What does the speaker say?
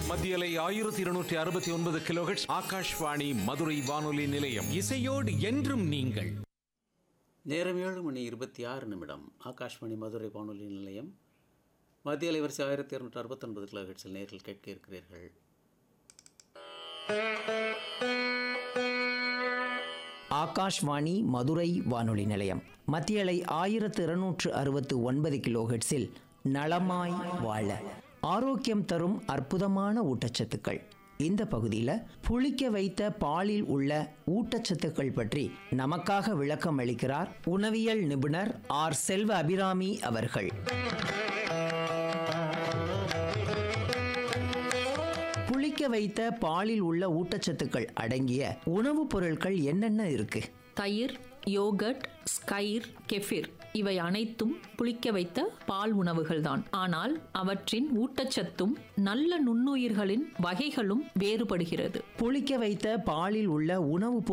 மத்தியலை ஆயிரத்தி இருநூற்றி அறுபத்தி ஒன்பது கிலோஹெட்ஸ் ஆகாஷ்வாணி மதுரை வானொலி நிலையம் இசையோடு என்றும் நீங்கள் நேரம் ஏழு மணி இருபத்தி ஆறு நிமிடம் ஆகாஷ்வாணி மதுரை வானொலி நிலையம் மத்திய அலைவரிசை ஆயிரத்தி இரநூற்றி அறுபத்தொன்பது கிலோஹெட்ஸில் நேரில் கேட்க இருக்கிறீர்கள் ஆகாஷ்வாணி மதுரை வானொலி நிலையம் மத்தியலை ஆயிரத்து இருநூற்று அறுபத்து ஒன்பது கிலோஹெட்ஸில் நலமாய் வாழ ஆரோக்கியம் தரும் அற்புதமான ஊட்டச்சத்துக்கள் இந்த பகுதியில் புளிக்க வைத்த பாலில் உள்ள ஊட்டச்சத்துக்கள் பற்றி நமக்காக விளக்கம் அளிக்கிறார் உணவியல் நிபுணர் ஆர் செல்வ அபிராமி அவர்கள் புளிக்க வைத்த பாலில் உள்ள ஊட்டச்சத்துக்கள் அடங்கிய உணவுப் பொருட்கள் என்னென்ன இருக்கு தயிர் யோகட் ஸ்கைர் கெஃபிர் இவை அனைத்தும் புளிக்க வைத்த பால் உணவுகள்தான் ஆனால் அவற்றின் ஊட்டச்சத்தும் நல்ல நுண்ணுயிர்களின் வகைகளும் வேறுபடுகிறது புளிக்க வைத்த பாலில் உள்ள உணவுப்